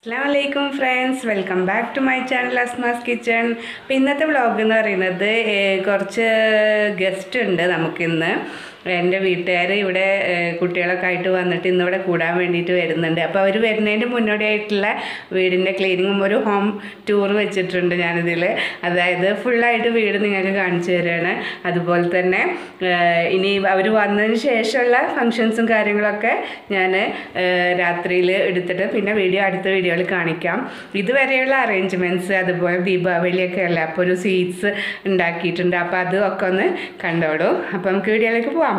അസ്സാം വലൈക്കും friends welcome back to my channel Asma's kitchen അപ്പോൾ ഇന്നത്തെ വ്ളോഗ് എന്ന് പറയുന്നത് ഏഹ്, കുറച്ച് ഗസ്റ്റ് ഉണ്ട് നമുക്കിന്ന് എൻ്റെ വീട്ടുകാർ ഇവിടെ ഏഹ്, കുട്ടികളൊക്കെ ആയിട്ട് വന്നിട്ട് ഇന്നിവിടെ കൂടാൻ വേണ്ടിയിട്ട് വരുന്നുണ്ട് അപ്പോൾ അവർ വരുന്നതിൻ്റെ മുന്നോടിയായിട്ടുള്ള വീടിൻ്റെ ക്ലീനിങ്ങും ഒരു ഹോം ടൂർ വെച്ചിട്ടുണ്ട് ഞാനിതിൽ അതായത് ഫുള്ളായിട്ട് വീട് നിങ്ങൾക്ക് കാണിച്ചു തരികയാണ് അതുപോലെ തന്നെ ഏഹ്, ഇനി അവർ വന്നതിന് ശേഷമുള്ള ഫങ്ഷൻസും കാര്യങ്ങളൊക്കെ ഞാൻ രാത്രിയിൽ എടുത്തിട്ട് പിന്നെ വീഡിയോ അടുത്ത വീഡിയോയിൽ കാണിക്കാം ഇതുവരെയുള്ള അറേഞ്ച്മെൻറ്റ്സ് അതുപോലെ ദീപാവലിയൊക്കെ അല്ല അപ്പോൾ ഒരു സ്വീറ്റ്സ് ഉണ്ടാക്കിയിട്ടുണ്ട് അപ്പോൾ അത് ഒക്കെ ഒന്ന് കണ്ടോളൂ അപ്പോൾ നമുക്ക് വീഡിയോയിലേക്ക് പോവാം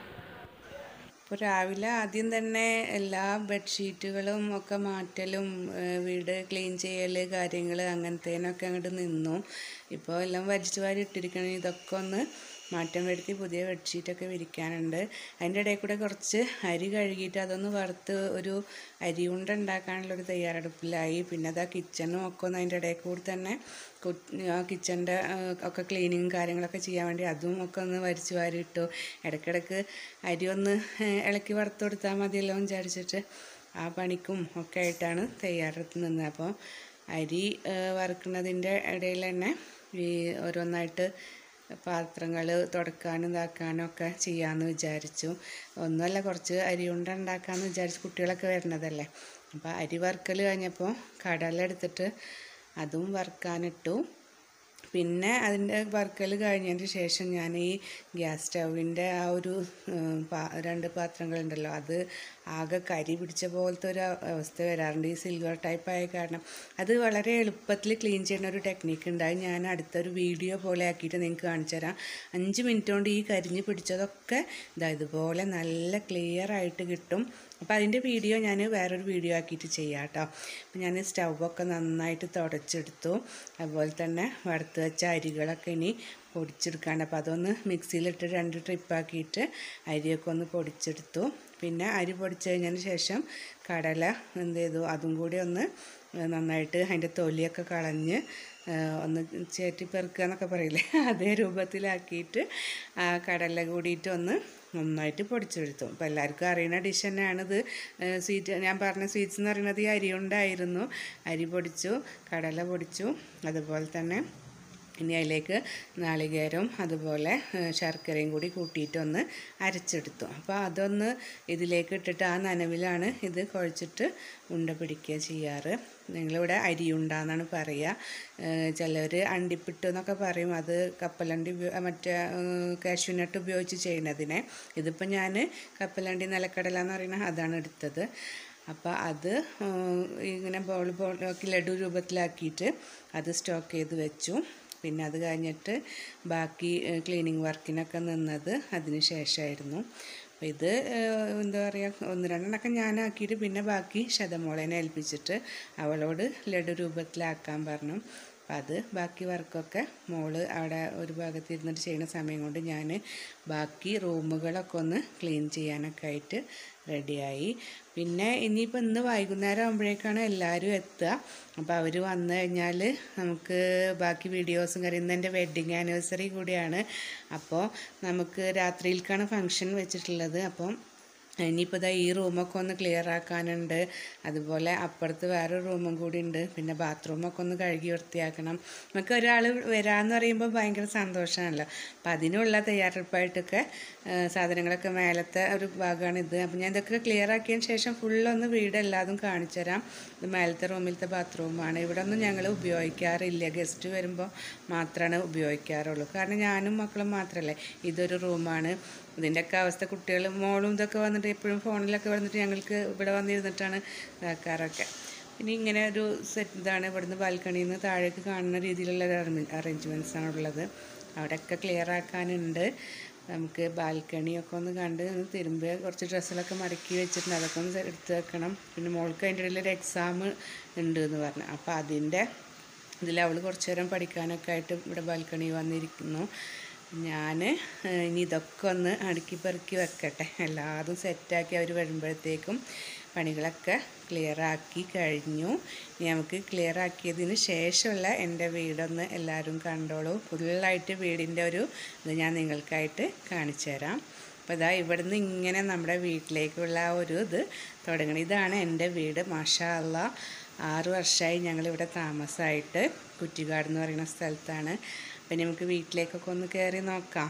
അപ്പോൾ രാവിലെ ആദ്യം തന്നെ എല്ലാ ബെഡ്ഷീറ്റുകളും ഒക്കെ മാറ്റലും ഏഹ് വീട് ക്ലീൻ ചെയ്യൽ കാര്യങ്ങൾ അങ്ങനത്തേനൊക്കെ അങ്ങോട്ട് നിന്നു ഇപ്പോൾ എല്ലാം വലിച്ചു വാരി ഇട്ടിരിക്കണം ഇതൊക്കെ ഒന്ന് മാറ്റം വരുത്തി പുതിയ ബെഡ്ഷീറ്റൊക്കെ വിരിക്കാനുണ്ട് അതിൻ്റെ ഇടയിൽ കൂടെ കുറച്ച് അരി കഴുകിയിട്ട് അതൊന്ന് വറുത്ത് ഒരു അരി ഉണ്ട ഉണ്ടാക്കാനുള്ളൊരു തയ്യാറെടുപ്പിലായി പിന്നെ അത് ആ കിച്ചണും ഒക്കെ ഒന്ന് അതിൻ്റെ ഇടയിൽ കൂടി തന്നെ കു- ആ കിച്ചൻ്റെ ഒക്കെ ക്ലീനിങ്ങും കാര്യങ്ങളൊക്കെ ചെയ്യാൻ വേണ്ടി അതും ഒക്കെ ഒന്ന് വരിച്ചു വാരി ഇട്ടു ഇടയ്ക്കിടയ്ക്ക് അരി ഒന്ന് ഏഹ്, ഇളക്കി വറുത്ത് കൊടുത്താൽ മതിയല്ലോ എന്ന് വിചാരിച്ചിട്ട് ആ പണിക്കും ഒക്കെ ആയിട്ടാണ് തയ്യാറെടുത്ത് നിന്നത് അപ്പോൾ അരി ഏഹ്, വറുക്കുന്നതിൻ്റെ ഇടയിൽ തന്നെ ഈ ഓരോന്നായിട്ട് പാത്രങ്ങൾ തുടക്കാനും ഇതാക്കാനും ഒക്കെ ചെയ്യാമെന്ന് വിചാരിച്ചു ഒന്നുമല്ല കുറച്ച് അരി ഉണ്ട ഉണ്ടാക്കാമെന്ന് വിചാരിച്ച് കുട്ടികളൊക്കെ വരുന്നതല്ലേ അപ്പോൾ അരി വറുക്കൽ കഴിഞ്ഞപ്പോൾ കടല എടുത്തിട്ട് അതും വറുക്കാനിട്ടു പിന്നെ അതിൻ്റെ വറുക്കൽ കഴിഞ്ഞതിന് ശേഷം ഞാൻ ഈ ഗ്യാസ് സ്റ്റൗവിൻ്റെ ആ ഒരു ഉം, പാ- രണ്ട് പാത്രങ്ങളുണ്ടല്ലോ അത് ആകെ കരി പിടിച്ച പോലത്തെ ഒരു അവസ്ഥ വരാറുണ്ട് ഈ സിൽവർ ടൈപ്പ് ആയ കാരണം അത് വളരെ എളുപ്പത്തിൽ ക്ലീൻ ചെയ്യുന്ന ഒരു ടെക്നിക്ക് ഉണ്ട് അത് ഞാൻ അടുത്തൊരു വീഡിയോ പോലെ ആക്കിയിട്ട് നിങ്ങൾക്ക് കാണിച്ചു തരാം അഞ്ച് മിനിറ്റ് കൊണ്ട് ഈ കരിഞ്ഞ് പിടിച്ചതൊക്കെ ഇതാ ഇതുപോലെ നല്ല ക്ലിയർ ആയിട്ട് കിട്ടും അപ്പോൾ അതിൻ്റെ വീഡിയോ ഞാൻ വേറൊരു വീഡിയോ ആക്കിയിട്ട് ചെയ്യാം കേട്ടോ അപ്പോൾ ഞാൻ സ്റ്റൗവൊക്കെ നന്നായിട്ട് തുടച്ചെടുത്തു അതുപോലെ തന്നെ വറുത്ത് വെച്ച അരികളൊക്കെ ഇനി പൊടിച്ചെടുക്കാണ്ട് അപ്പോൾ അതൊന്ന് മിക്സിയിലിട്ട് രണ്ട് ട്രിപ്പാക്കിയിട്ട് അരിയൊക്കെ ഒന്ന് പൊടിച്ചെടുത്തു പിന്നെ അരി പൊടിച്ച് കഴിഞ്ഞതിന് ശേഷം കടല എന്ത് ചെയ്തു അതും കൂടി ഒന്ന് നന്നായിട്ട് അതിൻ്റെ തൊലിയൊക്കെ കളഞ്ഞ് ആ, ഒന്ന് ചേറ്റി പെറുക്കുക എന്നൊക്കെ പറയില്ലേ അതേ രൂപത്തിലാക്കിയിട്ട് ആ കടല കൂടിയിട്ട് ഒന്ന് നന്നായിട്ട് പൊടിച്ചെടുത്തു അപ്പോൾ എല്ലാവർക്കും അറിയുന്ന ഡിഷ് തന്നെയാണിത് സ്വീറ്റ് ഞാൻ പറഞ്ഞ സ്വീറ്റ്സ് എന്ന് പറയുന്നത് ഈ അരി കൊണ്ടായിരുന്നു അരി പൊടിച്ചു കടല പൊടിച്ചു അതുപോലെ തന്നെ ഇനി അതിലേക്ക് നാളികേരവും അതുപോലെ ഏഹ്, ശർക്കരയും കൂടി കൂട്ടിയിട്ടൊന്ന് അരച്ചെടുത്തു അപ്പോൾ അതൊന്ന് ഇതിലേക്ക് ഇട്ടിട്ട് ആ നനവിലാണ് ഇത് കുഴച്ചിട്ട് ഉണ്ട പിടിക്കുക ചെയ്യാറ് ഞങ്ങളിവിടെ അരിയുണ്ടാന്നാണ് പറയുക ചിലർ അണ്ടിപ്പിട്ട് എന്നൊക്കെ പറയും അത് കപ്പലണ്ടി ഉപയോ- മറ്റേ കാഷ്യൂനട്ട് ഉപയോഗിച്ച് ചെയ്യുന്നതിനെ ഇതിപ്പോൾ ഞാൻ കപ്പലണ്ടി നിലക്കടല എന്ന് പറയുന്ന അതാണ് എടുത്തത് അപ്പോൾ അത് ഉം, ഇങ്ങനെ ബോൾ ബോളാക്കി ലഡു രൂപത്തിലാക്കിയിട്ട് അത് സ്റ്റോക്ക് ചെയ്ത് വെച്ചു പിന്നെ അത് കഴിഞ്ഞിട്ട് ബാക്കി ക്ലീനിങ് വർക്കിനൊക്കെ നിന്നത് അതിന് ശേഷമായിരുന്നു അപ്പോൾ ഇത് ഏഹ്, എന്താ പറയുക ഒന്ന് രണ്ടെണ്ണമൊക്കെ ഞാനാക്കിയിട്ട് പിന്നെ ബാക്കി ശതമോളേനെ ഏൽപ്പിച്ചിട്ട് അവളോട് ലഡു രൂപത്തിലാക്കാൻ പറഞ്ഞു അപ്പം അത് ബാക്കി വർക്കൊക്കെ മോള് അവിടെ ഒരു ഭാഗത്ത് ഇരുന്നിട്ട് ചെയ്യുന്ന സമയം കൊണ്ട് ഞാൻ ബാക്കി റൂമുകളൊക്കെ ഒന്ന് ക്ലീൻ ചെയ്യാനൊക്കെ ആയിട്ട് റെഡിയായി പിന്നെ ഇനിയിപ്പോൾ ഇന്ന് വൈകുന്നേരം ആകുമ്പോഴേക്കാണ് എല്ലാവരും എത്തുക അപ്പോൾ അവർ വന്നു കഴിഞ്ഞാൽ നമുക്ക് ബാക്കി വീഡിയോസും കാര്യം ഇന്ന് എൻ്റെ വെഡ്ഡിങ് ആനിവേഴ്സറി കൂടിയാണ് അപ്പോൾ നമുക്ക് രാത്രിയിലേക്കാണ് ഫങ്ഷൻ വെച്ചിട്ടുള്ളത് അപ്പം ഇനിയിപ്പോൾ ഇതാ ഈ റൂമൊക്കെ ഒന്ന് ക്ലിയർ ആക്കാനുണ്ട് അതുപോലെ അപ്പുറത്ത് വേറെ റൂമും കൂടി ഉണ്ട് പിന്നെ ബാത്റൂമൊക്കെ ഒന്ന് കഴുകി വൃത്തിയാക്കണം നമുക്ക് ഒരാൾ വരാമെന്ന് പറയുമ്പോൾ ഭയങ്കര സന്തോഷമാണല്ലോ അപ്പം അതിനുള്ള തയ്യാറെടുപ്പായിട്ടൊക്കെ ആ, സാധനങ്ങളൊക്കെ മേലത്തെ ഒരു ഭാഗമാണ് ഇത് അപ്പം ഞാൻ ഇതൊക്കെ ക്ലിയർ ആക്കിയതിന് ശേഷം ഫുള്ളൊന്ന് വീട് എല്ലാതും കാണിച്ചു തരാം ഇത് മേലത്തെ റൂമിലത്തെ ബാത്റൂമാണ് ഇവിടെ ഒന്നും ഞങ്ങൾ ഉപയോഗിക്കാറില്ല ഗസ്റ്റ് വരുമ്പോൾ മാത്രമാണ് ഉപയോഗിക്കാറുള്ളൂ കാരണം ഞാനും മക്കളും മാത്രമല്ലേ ഇതൊരു റൂമാണ് ഇതിൻ്റെയൊക്കെ അവസ്ഥ കുട്ടികൾ മോളും ഇതൊക്കെ വന്നിട്ട് എപ്പോഴും ഫോണിലൊക്കെ വന്നിട്ട് ഞങ്ങൾക്ക് ഇവിടെ വന്നിരുന്നിട്ടാണ് ഇതാക്കാറൊക്കെ ഇനി ഇങ്ങനെ ഒരു സെറ്റ് ഇതാണ് ഇവിടുന്ന് ബാൽക്കണിയിൽ നിന്ന് താഴേക്ക് കാണുന്ന രീതിയിലുള്ള അറേഞ്ച്മെൻറ്റ്സ് ആണ് ഉള്ളത് അവിടെയൊക്കെ ക്ലിയർ ആക്കാനുണ്ട് നമുക്ക് ബാൽക്കണിയൊക്കെ ഒന്ന് കണ്ട് ഒന്ന് തിരുമ്പ് കുറച്ച് ഡ്രസ്സുകളൊക്കെ മടക്കി വെച്ചിട്ടുണ്ട് അതൊക്കെ ഒന്ന് എടുത്ത് വെക്കണം പിന്നെ മോൾക്ക് അതിൻ്റെ ഇടയിൽ ഒരു എക്സാം ഉണ്ട് എന്ന് പറഞ്ഞു അപ്പോൾ അതിൻ്റെ ഇതിൽ അവൾ കുറച്ച് നേരം പഠിക്കാനൊക്കെ ആയിട്ട് ഇവിടെ ബാൽക്കണി വന്നിരിക്കുന്നു ഞാൻ ഇനി ഇതൊക്കെ ഒന്ന് അടുക്കി പെറുക്കി വെക്കട്ടെ എല്ലാതും സെറ്റാക്കി അവർ വരുമ്പോഴത്തേക്കും പണികളൊക്കെ ക്ലിയർ ആക്കി കഴിഞ്ഞു ഇനി നമുക്ക് ക്ലിയർ ആക്കിയതിന് ശേഷമുള്ള എൻ്റെ വീടൊന്ന് എല്ലാവരും കണ്ടോളൂ ഫുള്ളായിട്ട് വീടിൻ്റെ ഒരു ഇത് ഞാൻ നിങ്ങൾക്കായിട്ട് കാണിച്ചു തരാം അപ്പോൾ ഇതാ ഇവിടുന്ന് ഇങ്ങനെ നമ്മുടെ വീട്ടിലേക്കുള്ള ആ ഒരു ഇത് തുടങ്ങണം ഇതാണ് എൻ്റെ വീട് മാഷാ അല്ല ആറ് വർഷമായി ഞങ്ങളിവിടെ താമസമായിട്ട് കുറ്റിക്കാട് എന്ന് പറയുന്ന സ്ഥലത്താണ് അപ്പം നമുക്ക് വീട്ടിലേക്കൊക്കെ ഒന്ന് കയറി നോക്കാം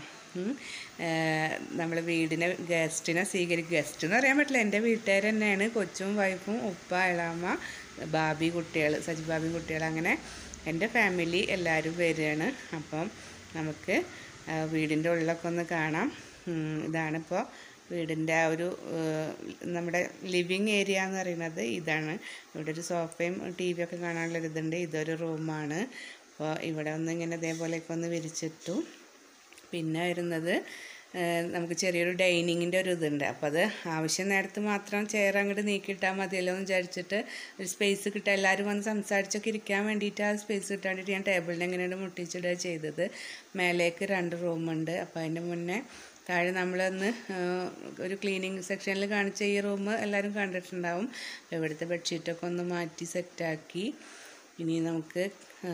നമ്മൾ വീടിനെ ഗസ്റ്റിനെ സ്വീകരിക്കും ഗസ്റ്റ് എന്ന് പറയാൻ പറ്റില്ല എൻ്റെ വീട്ടുകാർ തന്നെയാണ് കൊച്ചും വൈഫും ഉപ്പ ഇളാമ്മ ബാബി കുട്ടികൾ സജി ബാബി കുട്ടികൾ അങ്ങനെ എൻ്റെ ഫാമിലി എല്ലാവരും വരികയാണ് അപ്പം നമുക്ക് ആ, വീടിൻ്റെ ഉള്ളിലൊക്കെ ഒന്ന് കാണാം ഉം, ഇതാണിപ്പോൾ വീടിൻ്റെ ആ ഒരു ഏഹ്, നമ്മുടെ ലിവിങ് ഏരിയ എന്ന് പറയുന്നത് ഇതാണ് ഇവിടെ ഒരു സോഫയും ടി വി ഒക്കെ കാണാനുള്ളൊരു ഇതുണ്ട് ഇതൊരു റൂമാണ് അപ്പോൾ ഇവിടെ ഒന്ന് ഇങ്ങനെ ഇതേപോലെയൊക്കെ ഒന്ന് വിരിച്ചിട്ടു പിന്നെ വരുന്നത് ഏഹ്, നമുക്ക് ചെറിയൊരു ഡൈനിങ്ങിൻ്റെ ഒരു ഇതുണ്ട് അപ്പോൾ അത് ആവശ്യം നേരത്ത് മാത്രം ചെയർ അങ്ങോട്ട് നീക്കിയിട്ടാൽ മതിയല്ലോ എന്ന് വിചാരിച്ചിട്ട് ഒരു സ്പേസ് കിട്ടുക എല്ലാവരും വന്ന് സംസാരിച്ചൊക്കെ ഇരിക്കാൻ വേണ്ടിയിട്ട് ആ സ്പേസ് കിട്ടാൻ വേണ്ടിയിട്ട് ഞാൻ ടേബിളിനെ എങ്ങനെയാണ് മുട്ടിച്ചിടുക ചെയ്തത് മേലേക്ക് രണ്ട് റൂമുണ്ട് അപ്പോൾ അതിൻ്റെ മുന്നേ താഴെ നമ്മളൊന്ന് ഏഹ്, ഒരു ക്ലീനിങ് സെക്ഷനിൽ കാണിച്ച ഈ റൂം എല്ലാവരും കണ്ടിട്ടുണ്ടാവും അപ്പോൾ ഇവിടുത്തെ ബെഡ്ഷീറ്റൊക്കെ ഒന്ന് മാറ്റി സെറ്റാക്കി ഇനി നമുക്ക്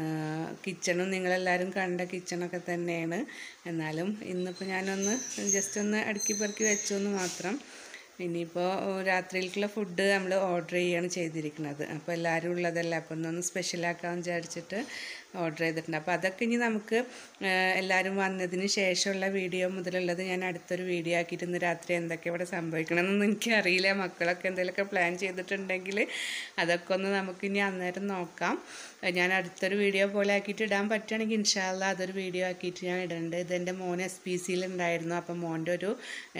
കിച്ചണും നിങ്ങളെല്ലാവരും കണ്ട കിച്ചണൊക്കെ തന്നെയാണ് എന്നാലും ഇന്നിപ്പോൾ ഞാനൊന്ന് ജസ്റ്റ് ഒന്ന് അടുക്കി പെറുക്കി വെച്ചു എന്ന് മാത്രം ഇനിയിപ്പോൾ രാത്രിയിലേക്കുള്ള ഫുഡ് നമ്മൾ ഓർഡർ ചെയ്യുകയാണ് ചെയ്തിരിക്കുന്നത് അപ്പോൾ എല്ലാവരും ഉള്ളതല്ല അപ്പോൾ ഒന്നൊന്ന് സ്പെഷ്യലാക്കാമെന്ന് വിചാരിച്ചിട്ട് ഓർഡർ ചെയ്തിട്ടുണ്ട് അപ്പോൾ അതൊക്കെ ഇനി നമുക്ക് ആ, എല്ലാവരും വന്നതിന് ശേഷമുള്ള വീഡിയോ മുതലുള്ളത് ഞാൻ അടുത്തൊരു വീഡിയോ ആക്കിയിട്ട് ഇന്ന് രാത്രി എന്തൊക്കെ ഇവിടെ സംഭവിക്കണമെന്നൊന്നും എനിക്കറിയില്ല മക്കളൊക്കെ എന്തെങ്കിലുമൊക്കെ പ്ലാൻ ചെയ്തിട്ടുണ്ടെങ്കിൽ അതൊക്കെ ഒന്ന് നമുക്കിനി അന്നേരം നോക്കാം ഞാൻ അടുത്തൊരു വീഡിയോ പോലെ ആക്കിയിട്ട് ഇടാൻ പറ്റുകയാണെങ്കിൽ ഇൻഷാല്ല അതൊരു വീഡിയോ ആക്കിയിട്ട് ഞാൻ ഇടുന്നുണ്ട് ഇതെൻ്റെ മോൻ എസ് പി സിയിലുണ്ടായിരുന്നു അപ്പം മോൻ്റെ ഒരു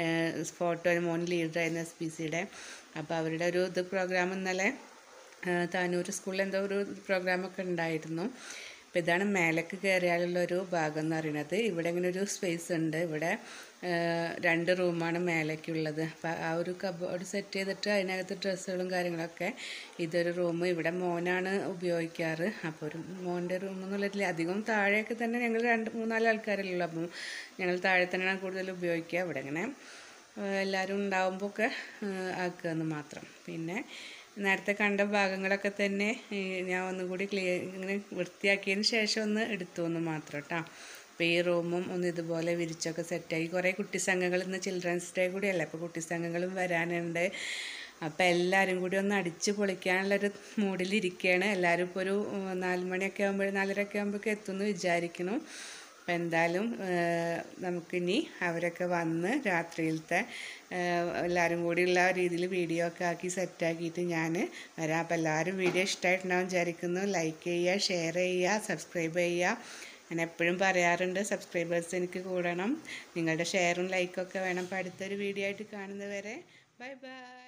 ഫോട്ടോ മോൻ ലീഡറായിരുന്നു എസ് പി സിയുടെ അപ്പോൾ അവരുടെ ഒരു ഇത് പ്രോഗ്രാം ഇന്നലെ ആ, താനൂർ സ്കൂളിൽ എന്തോ ഒരു പ്രോഗ്രാമൊക്കെ ഉണ്ടായിരുന്നു അപ്പോൾ ഇതാണ് മേലേക്ക് കയറിയാലുള്ള ഒരു ഭാഗം എന്ന് പറയുന്നത് ഇവിടെ ഇങ്ങനെ ഒരു സ്പേസ് ഉണ്ട് ഇവിടെ ആ, രണ്ട് റൂമാണ് മേലേക്കുള്ളത് അപ്പോൾ ആ ഒരു കബോർഡ് സെറ്റ് ചെയ്തിട്ട് അതിനകത്ത് ഡ്രസ്സുകളും കാര്യങ്ങളൊക്കെ ഇതൊരു റൂം ഇവിടെ മോനാണ് ഉപയോഗിക്കാറ് അപ്പോൾ ഒരു മോൻ്റെ റൂം എന്നുള്ളതിൽ അധികം താഴെയൊക്കെ തന്നെ ഞങ്ങൾ രണ്ട് മൂന്നാല് ആൾക്കാരല്ലേ ഉള്ളൂ അപ്പം ഞങ്ങൾ താഴെ തന്നെയാണ് കൂടുതൽ ഉപയോഗിക്കുക ഇവിടെ ഇങ്ങനെ ഏഹ് എല്ലാവരും ഉണ്ടാവുമ്പോൾ ഒക്കെ ആക്കുക എന്ന് മാത്രം പിന്നെ നേരത്തെ കണ്ട ഭാഗങ്ങളൊക്കെ തന്നെ ഏഹ് ഞാൻ ഒന്നും കൂടി ക്ലിയർ ഇങ്ങനെ വൃത്തിയാക്കിയതിന് ശേഷം ഒന്ന് എടുത്തു എന്ന് മാത്രം കേട്ടോ അപ്പോൾ ഈ റൂമും ഒന്ന് ഇതുപോലെ വിരിച്ചൊക്കെ സെറ്റാക്കി കുറേ കുട്ടി സംഘങ്ങൾ ഇന്ന് ചിൽഡ്രൻസ് ഡേ കൂടിയല്ലേ അപ്പോൾ കുട്ടി സംഘങ്ങളും വരാനുണ്ട് അപ്പോൾ എല്ലാവരും കൂടി ഒന്ന് അടിച്ച് പൊളിക്കാനുള്ളൊരു മൂഡിലിരിക്കുകയാണ് എല്ലാവരും ഇപ്പോൾ ഒരു ഉം, നാല് മണിയൊക്കെ ആകുമ്പോൾ നാലരയൊക്കെ ആകുമ്പോഴേക്കും എത്തുമെന്ന് വിചാരിക്കുന്നു അപ്പം എന്തായാലും ഏഹ്, നമുക്കിനി അവരൊക്കെ വന്ന് രാത്രിയിലത്തെ ഏഹ്, എല്ലാവരും കൂടിയുള്ള രീതിയിൽ വീഡിയോ ഒക്കെ ആക്കി സെറ്റാക്കിയിട്ട് ഞാൻ വരാം അപ്പോൾ എല്ലാവരും വീഡിയോ ഇഷ്ടമായിട്ടുണ്ടാവും വിചാരിക്കുന്നു ലൈക്ക് ചെയ്യുക ഷെയർ ചെയ്യുക സബ്സ്ക്രൈബ് ചെയ്യുക ഞാൻ എപ്പോഴും പറയാറുണ്ട് സബ്സ്ക്രൈബേഴ്സ് എനിക്ക് കൂടണം നിങ്ങളുടെ ഷെയറും ലൈക്കൊക്കെ വേണം അപ്പോൾ അടുത്തൊരു വീഡിയോ ആയിട്ട് കാണുന്നവരെ ബൈ ബൈ